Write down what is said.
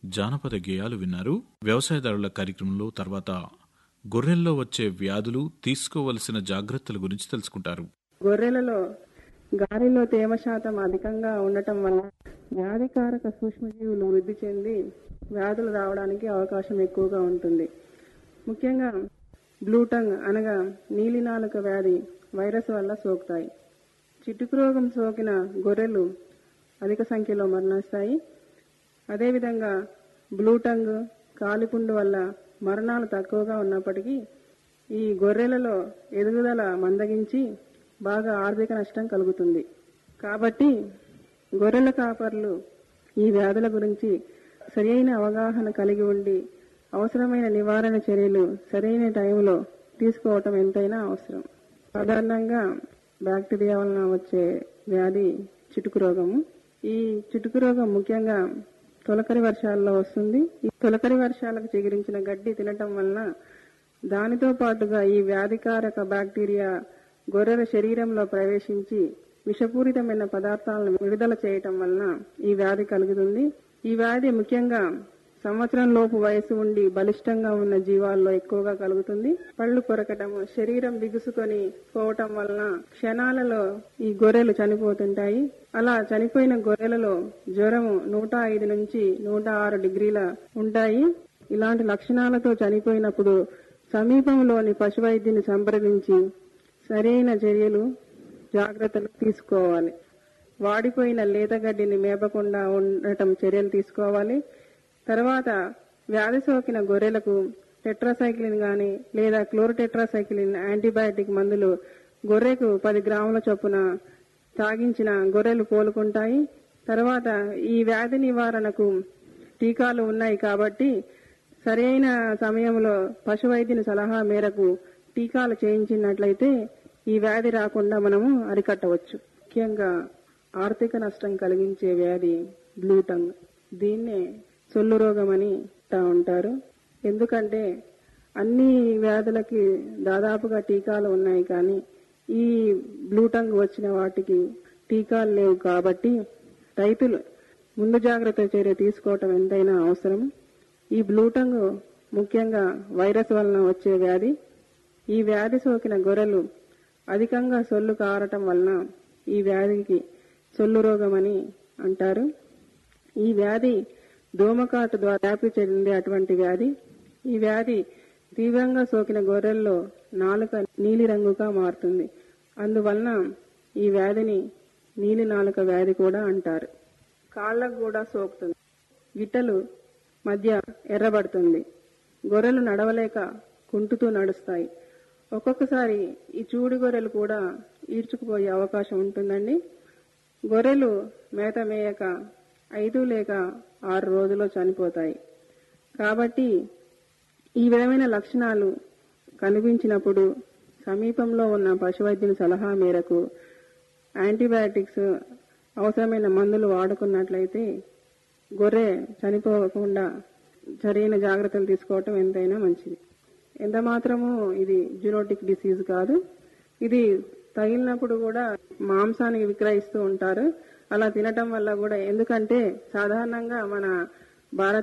జానపద గేయాలు విన్నారు వ్యవసాయదారుల కార్యక్రమంలో తర్వాత గొర్రెల్లో వచ్చే వ్యాధులు తీసుకోవలసిన జాగ్రత్తల గురించి తెలుసుకుంటారు గొర్రెలలో గాలిలో తేమ శాతం అధికంగా ఉండటం వల్ల వ్యాధికారక సూక్ష్మజీవులు వృద్ధి చెంది వ్యాధులు రావడానికి అవకాశం ఎక్కువగా ఉంటుంది ముఖ్యంగా బ్లూటంగ్ అనగా నీలినాలుక వ్యాధి వైరస్ వల్ల సోకుతాయి చిటుకు రోగం సోకిన గొర్రెలు అధిక సంఖ్యలో మరణిస్తాయి అదేవిధంగా బ్లూటంగ్ కాలిపుండు వల్ల మరణాలు తక్కువగా ఉన్నప్పటికీ ఈ గొర్రెలలో ఎదుగుదల మందగించి బాగా ఆర్థిక నష్టం కలుగుతుంది కాబట్టి గొర్రెల కాపర్లు ఈ వ్యాధుల గురించి సరైన అవగాహన కలిగి ఉండి అవసరమైన నివారణ చర్యలు సరైన టైంలో తీసుకోవటం ఎంతైనా అవసరం సాధారణంగా బ్యాక్టీరియా వలన వచ్చే వ్యాధి చిటుకు రోగము ఈ చిటుకు రోగం ముఖ్యంగా తొలకరి వర్షాల్లో వస్తుంది ఈ తొలకరి వర్షాలకు చిగురించిన గడ్డి తినటం వలన దానితో పాటుగా ఈ వ్యాధికారక బ్యాక్టీరియా గొర్రెల శరీరంలో ప్రవేశించి విషపూరితమైన పదార్థాలను విడుదల చేయటం వలన ఈ వ్యాధి కలుగుతుంది ఈ వ్యాధి ముఖ్యంగా సంవత్సరం లోపు వయసు ఉండి బలిష్టంగా ఉన్న జీవాల్లో ఎక్కువగా కలుగుతుంది పళ్ళు కొరకటం శరీరం బిగుసుకొని పోవటం వలన క్షణాలలో ఈ గొర్రెలు చనిపోతుంటాయి అలా చనిపోయిన గొర్రెలలో జ్వరము నూట ఐదు నుంచి నూట ఆరు డిగ్రీల ఉంటాయి ఇలాంటి లక్షణాలతో చనిపోయినప్పుడు సమీపంలోని పశువైద్యుని సంప్రదించి సరైన చర్యలు జాగ్రత్తలు తీసుకోవాలి వాడిపోయిన లేతగడ్డిని మేపకుండా ఉండటం చర్యలు తీసుకోవాలి తర్వాత వ్యాధి సోకిన గొర్రెలకు టెట్రాసైక్లిన్ గాని లేదా క్లోరోటెట్రాసైక్లిన్ యాంటీబయాటిక్ మందులు గొర్రెకు పది గ్రాముల చొప్పున తాగించిన గొర్రెలు కోలుకుంటాయి తర్వాత ఈ వ్యాధి నివారణకు టీకాలు ఉన్నాయి కాబట్టి సరైన సమయంలో పశువైద్యుని సలహా మేరకు టీకాలు చేయించినట్లయితే ఈ వ్యాధి రాకుండా మనము అరికట్టవచ్చు ముఖ్యంగా ఆర్థిక నష్టం కలిగించే వ్యాధి బ్లూటంగ్ దీన్నే సొల్లు రోగం అని అంటా ఉంటారు ఎందుకంటే అన్ని వ్యాధులకి దాదాపుగా టీకాలు ఉన్నాయి కానీ ఈ బ్లూటంగ్ వచ్చిన వాటికి టీకాలు లేవు కాబట్టి రైతులు ముందు జాగ్రత్త చర్య తీసుకోవటం ఎంతైనా అవసరం ఈ బ్లూటంగ్ ముఖ్యంగా వైరస్ వలన వచ్చే వ్యాధి ఈ వ్యాధి సోకిన గొర్రెలు అధికంగా సొల్లు కారటం వలన ఈ వ్యాధికి సొల్లు రోగం అని అంటారు ఈ వ్యాధి దోమకాటు ద్వారా వ్యాపి చెందే అటువంటి వ్యాధి ఈ వ్యాధి తీవ్రంగా సోకిన గొర్రెల్లో నాలుక నీలి రంగుగా మారుతుంది అందువలన ఈ వ్యాధిని నీలి నాలుక వ్యాధి కూడా అంటారు కాళ్ళకు కూడా సోకుతుంది గిట్టలు మధ్య ఎర్రబడుతుంది గొర్రెలు నడవలేక కుంటుతూ నడుస్తాయి ఒక్కొక్కసారి ఈ చూడి గొర్రెలు కూడా ఈడ్చుకుపోయే అవకాశం ఉంటుందండి గొర్రెలు మేత మేయక ఐదు లేక ఆరు రోజుల్లో చనిపోతాయి కాబట్టి ఈ విధమైన లక్షణాలు కనిపించినప్పుడు సమీపంలో ఉన్న పశువైద్యుని సలహా మేరకు యాంటీబయాటిక్స్ అవసరమైన మందులు వాడుకున్నట్లయితే గొర్రె చనిపోకుండా సరైన జాగ్రత్తలు తీసుకోవటం ఎంతైనా మంచిది ఎంత మాత్రము ఇది జునోటిక్ డిసీజ్ కాదు ఇది తగిలినప్పుడు కూడా మాంసానికి విక్రయిస్తూ ఉంటారు అలా తినటం వల్ల కూడా ఎందుకంటే సాధారణంగా మన భారత